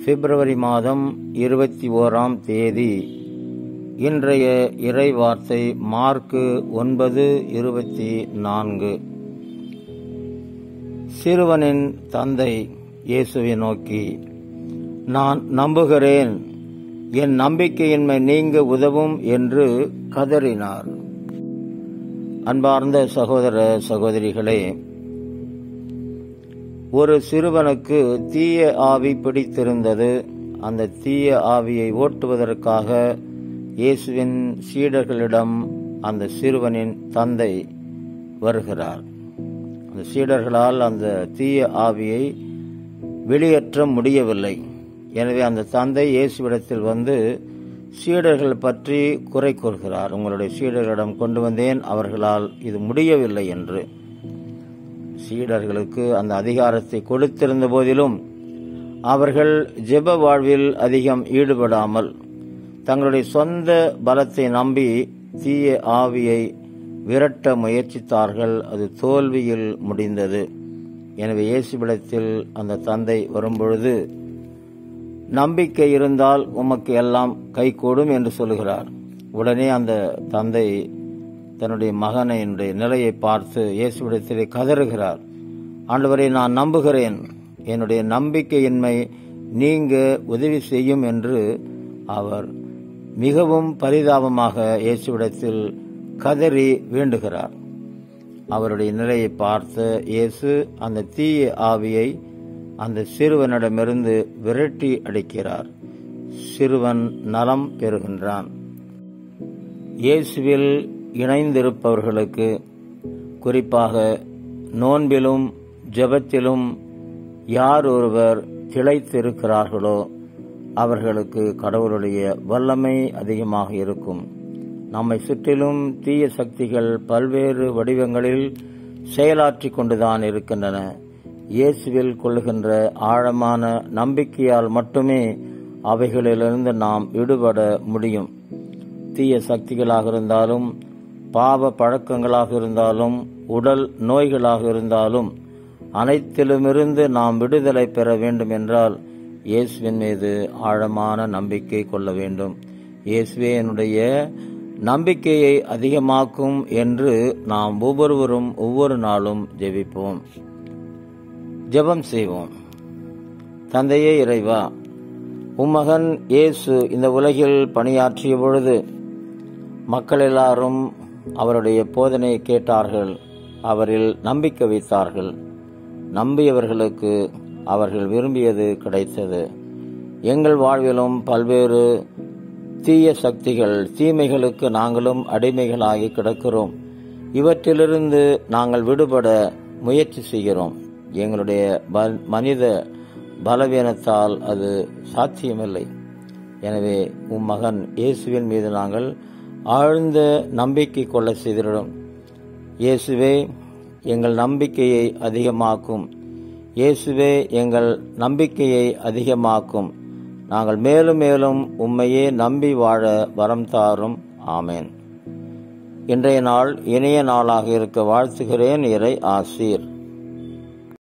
பிப்ரவரி மாதம் இருபத்தி ஓராம் தேதி இன்றைய இறை வார்த்தை மார்க்கு ஒன்பது இருபத்தி நான்கு சிறுவனின் தந்தை இயேசுவை நோக்கி நான் நம்புகிறேன் என் நம்பிக்கையின்மை நீங்க உதவும் என்று கதறினார் அன்பார்ந்த சகோதர சகோதரிகளே ஒரு சிறுவனுக்கு தீய ஆவி பிடித்திருந்தது அந்த தீய ஆவியை ஓட்டுவதற்காக இயேசுவின் சீடர்களிடம் அந்த சிறுவனின் தந்தை வருகிறார் அந்த சீடர்களால் அந்த தீய ஆவியை வெளியேற்ற முடியவில்லை எனவே அந்த தந்தை இயேசுவிடத்தில் வந்து சீடர்கள் பற்றி குறை கூறுகிறார் உங்களுடைய சீடர்களிடம் கொண்டு வந்தேன் அவர்களால் இது முடியவில்லை என்று சீடர்களுக்கு அந்த அதிகாரத்தை கொடுத்திருந்த போதிலும் அவர்கள் ஜெப வாழ்வில் அதிகம் ஈடுபடாமல் தங்களுடைய சொந்த பலத்தை நம்பி தீய ஆவியை விரட்ட முயற்சித்தார்கள் அது தோல்வியில் முடிந்தது எனவே இயேசுவிடத்தில் அந்த தந்தை வரும்பொழுது நம்பிக்கை இருந்தால் உமக்கு எல்லாம் கைகூடும் என்று சொல்லுகிறார் உடனே அந்த தந்தை தன்னுடைய மகனினுடைய நிலையை பார்த்து இயேசுவிடத்திலே கதறுகிறார் ஆண்டவரை நான் நம்புகிறேன் என்னுடைய நம்பிக்கையின்மை நீங்க உதவி செய்யும் என்று அவர் மிகவும் பரிதாபமாக இயேசுவிடத்தில் கதறி வேண்டுகிறார் அவருடைய நிலையை பார்த்த இயேசு அந்த தீய ஆவியை அந்த சிறுவனிடமிருந்து விரட்டி அடிக்கிறார் சிறுவன் நலம் பெறுகின்றான் இயேசுவில் இணைந்திருப்பவர்களுக்கு குறிப்பாக நோன்பிலும் ஜெபத்திலும் யார் ஒருவர் திளைத்திருக்கிறார்களோ அவர்களுக்கு கடவுளுடைய வல்லமை அதிகமாக இருக்கும் நம்மை சுற்றிலும் தீய சக்திகள் பல்வேறு வடிவங்களில் செயலாற்றிக் கொண்டுதான் இருக்கின்றன இயேசுவில் கொள்ளுகின்ற ஆழமான நம்பிக்கையால் மட்டுமே அவைகளிலிருந்து நாம் விடுபட முடியும் தீய சக்திகளாக இருந்தாலும் பாவ பழக்கங்களாக இருந்தாலும் உடல் நோய்களாக இருந்தாலும் அனைத்திலுமிருந்து நாம் விடுதலை பெற வேண்டும் என்றால் இயேசுவின் மீது ஆழமான நம்பிக்கை கொள்ள வேண்டும் இயேசுவே என்னுடைய நம்பிக்கையை அதிகமாக்கும் என்று நாம் ஒவ்வொருவரும் ஒவ்வொரு நாளும் ஜெபிப்போம் ஜெபம் செய்வோம் தந்தையே இறைவா உம்மகன் இயேசு இந்த உலகில் பணியாற்றிய பொழுது மக்கள் எல்லாரும் அவருடைய போதனையை கேட்டார்கள் அவரில் நம்பிக்கை வைத்தார்கள் நம்பியவர்களுக்கு அவர்கள் விரும்பியது கிடைத்தது எங்கள் வாழ்விலும் பல்வேறு தீய சக்திகள் தீமைகளுக்கு நாங்களும் அடிமைகளாகி கிடக்கிறோம் இவற்றிலிருந்து நாங்கள் விடுபட முயற்சி செய்கிறோம் எங்களுடைய மனித பலவீனத்தால் அது சாத்தியமில்லை எனவே உம் மகன் இயேசுவின் மீது நாங்கள் ஆழ்ந்த நம்பிக்கை கொள்ள செய்திடும் இயேசுவே எங்கள் நம்பிக்கையை அதிகமாக்கும் இயேசுவே எங்கள் நம்பிக்கையை அதிகமாக்கும் நாங்கள் மேலும் மேலும் உம்மையே நம்பி வாழ வரம் தாரும் ஆமேன் இன்றைய நாள் இணைய நாளாக இருக்க வாழ்த்துகிறேன் இறை ஆசீர்